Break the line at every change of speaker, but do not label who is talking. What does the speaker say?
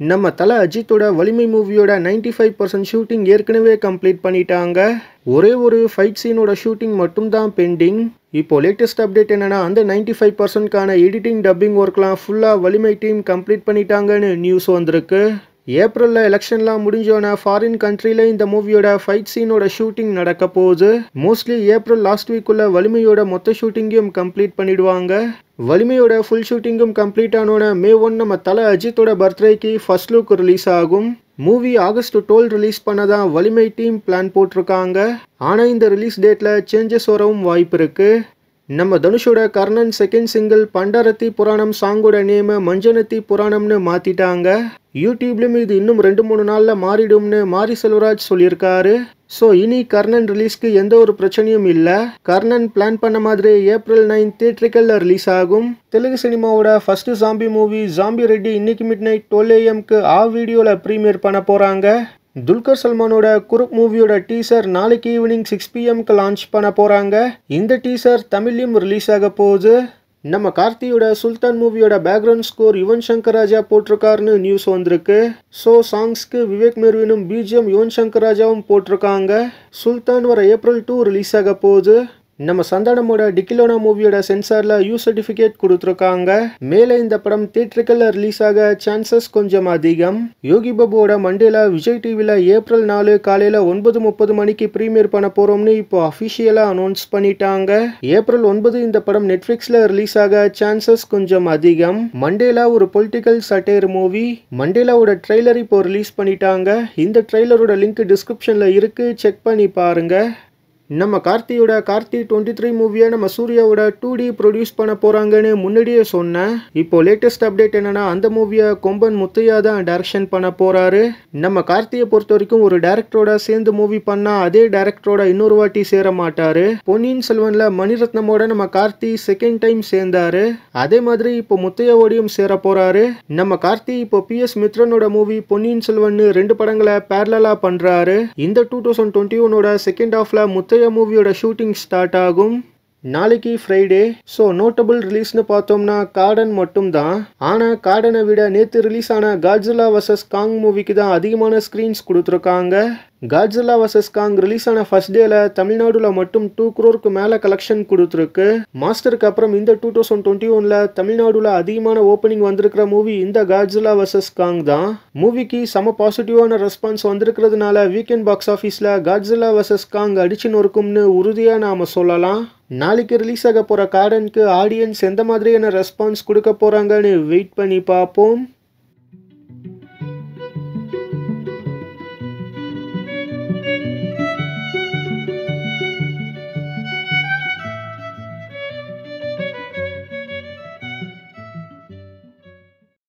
நம்ம தல அஜித்தோட வலிமை மூவியோட 95% ஃபைவ் பர்சன்ட் ஷூட்டிங் ஏற்கனவே கம்ப்ளீட் பண்ணிட்டாங்க ஒரே ஒரு ஃபைட் சீனோட ஷூட்டிங் மட்டும்தான் பெண்டிங் இப்போ லேட்டஸ்ட் அப்டேட் என்னன்னா அந்த 95% ஃபைவ் பர்சன்ட்கான எடிட்டிங் டப்பிங் ஒர்க்லாம் ஃபுல்லாக வலிமை டீம் கம்ப்ளீட் பண்ணிட்டாங்கன்னு நியூஸ் வந்திருக்கு ஏப்ரலில் எலெக்ஷன்லாம் முடிஞ்சோன்னே ஃபாரின் கண்ட்ரியில் இந்த மூவியோட ஃபைட் சீனோட ஷூட்டிங் நடக்க போகுது மோஸ்ட்லி ஏப்ரல் லாஸ்ட் வீக்குள்ள வலிமையோட மொத்த ஷூட்டிங்கையும் கம்ப்ளீட் பண்ணிடுவாங்க வலிமையோட ஃபுல் ஷூட்டிங்கும் கம்ப்ளீட் ஆனோட மே ஒன் நம்ம தல அஜித்தோட பர்த்டேக்கு ஃபர்ஸ்ட் லுக் ரிலீஸ் ஆகும் மூவி ஆகஸ்ட் டுவெல் ரிலீஸ் பண்ணதான் வலிமை டீம் பிளான் போட்டிருக்காங்க ஆனால் இந்த ரிலீஸ் டேட்டில் சேஞ்சஸ் வரவும் வாய்ப்பு இருக்கு நம்ம தனுஷோட கர்ணன் செகண்ட் சிங்கிள் பண்டாரத்தி புராணம் சாங்கோட நேம மஞ்சனத்தி புராணம்னு மாத்திட்டாங்க யூடியூப்லயும் இது இன்னும் ரெண்டு மூணு நாள்ல மாறிடும்னு மாரி செல்வராஜ் சொல்லியிருக்காரு ஸோ இனி கர்ணன் ரிலீஸ்க்கு எந்த ஒரு பிரச்சனையும் இல்லை கர்ணன் பிளான் பண்ண மாதிரி ஏப்ரல் நைன் தியேட்ரிக்கல்ல ரிலீஸ் ஆகும் தெலுங்கு சினிமாவோட first zombie movie zombie Reddy இன்னைக்கு மிட் நைட் டுவெல் ஏஎம்க்கு ஆ வீடியோவில் ப்ரீமியர் பண்ண போகிறாங்க துல்கர் சல்மானோட குருப் மூவியோட டீசர் நாளைக்கு ஈவினிங் சிக்ஸ் பிஎம்க்கு லான்ச் பண்ண போகிறாங்க இந்த டீசர் தமிழ்லையும் ரிலீஸ் ஆக போகுது நம்ம கார்த்தியோட சுல்தான் மூவியோட பேக்ரவுண்ட் ஸ்கோர் யுவன் சங்கர் ராஜா போட்டிருக்காருன்னு நியூஸ் வந்திருக்கு ஸோ சாங்ஸ்க்கு விவேக் மெர்வினும் பிஜிஎம் யுவன் சங்கர் ராஜாவும் போட்டிருக்காங்க சுல்தான் வர ஏப்ரல் டூ ரிலீஸ் ஆக போகுது நம்ம சந்தானமோட டிக்கிலோனா மூவியோட சென்சார்ல யூ சர்டிஃபிகேட் கொடுத்துருக்காங்க மேலே இந்த படம் தியேட்டருக்கல்ல ரிலீஸ் ஆக சான்சஸ் கொஞ்சம் அதிகம் யோகி பாபுவோட மண்டேல விஜய் டிவில ஏப்ரல் நாலு காலையில ஒன்பது முப்பது மணிக்கு ப்ரீமியர் பண்ண போறோம்னு இப்போ அஃபிஷியலா அனௌன்ஸ் பண்ணிட்டாங்க ஏப்ரல் ஒன்பது இந்த படம் நெட்ஃபிளிக்ஸ்ல ரிலீஸ் ஆக சான்சஸ் கொஞ்சம் அதிகம் மண்டேலா ஒரு பொலிட்டிக்கல் சட்டேர் மூவி மண்டேலாவோட ட்ரெய்லர் இப்போ ரிலீஸ் பண்ணிட்டாங்க இந்த ட்ரெய்லரோட லிங்க் டிஸ்கிரிப்ஷன்ல இருக்கு செக் பண்ணி பாருங்க நம்ம கார்த்தியோட கார்த்தி டுவெண்ட்டி த்ரீ மூவியை நம்ம சூர்யாவோட டூ டி ப்ரொடியூஸ் பண்ண போகிறாங்கன்னு முன்னாடியே சொன்னேன் இப்போ லேட்டஸ்ட் அப்டேட் என்னன்னா அந்த மூவியை கொம்பன் முத்தையா தான் டைரக்ஷன் பண்ண போகிறாரு நம்ம கார்த்தியை பொறுத்த வரைக்கும் ஒரு டேரக்டரோட சேர்ந்து மூவி பண்ணால் அதே டேரக்டரோட இன்னொரு வாட்டி சேர மாட்டாரு பொன்னியின் செல்வன்ல மணிரத்னமோட நம்ம கார்த்தி செகண்ட் டைம் சேர்ந்தாரு அதே மாதிரி இப்போ முத்தையாவோடையும் சேர போறாரு நம்ம கார்த்தி இப்போ பி எஸ் மித்ரனோட மூவி பொன்னியின் செல்வன் ரெண்டு படங்களை பேரலா பண்றாரு இந்த டூ தௌசண்ட் டுவெண்ட்டி ஒனோட செகண்ட் ஹாஃப்ல முத்தையா மூவியோட ஷூட்டிங் ஸ்டார்ட் ஆகும் நாளைக்கு ஃப்ரைடே ஸோ நோட்டபிள் ரிலீஸ்னு பார்த்தோம்னா கார்டன் மட்டும்தான் ஆனால் கார்டனை விட நேற்று ரிலீஸ் ஆன காட்ஜிலா வர்சஸ் காங் மூவிக்கு தான் அதிகமான ஸ்க்ரீன்ஸ் கொடுத்துருக்காங்க காட்ஜிலா வர்சஸ் காங் ரிலீஸ் ஆன ஃபர்ஸ்ட் டேல தமிழ்நாடுல மட்டும் டூ குரோருக்கு மேலே கலெக்ஷன் கொடுத்துருக்கு மாஸ்டருக்கு அப்புறம் இந்த டூ தௌசண்ட் டுவெண்ட்டி ஒன்ல தமிழ்நாடுல அதிகமான ஓப்பனிங் வந்திருக்கிற மூவி இந்த காட்ஜிலா வர்சஸ் காங் தான் மூவிக்கு செம பாசிட்டிவான ரெஸ்பான்ஸ் வந்திருக்கிறதுனால வீக்கெண்ட் பாக்ஸ் ஆஃபீஸில் காட்ஜிலா வர்சஸ் காங் அடிச்சு நொறுக்கும்னு உறுதியாக நாம சொல்லலாம் நாளைக்கு ரிலீஸ் ஆக போகிற கார்டனுக்கு ஆடியன்ஸ் எந்த மாதிரியான ரெஸ்பான்ஸ் கொடுக்க போகிறாங்கன்னு வெயிட் பண்ணி பார்ப்போம்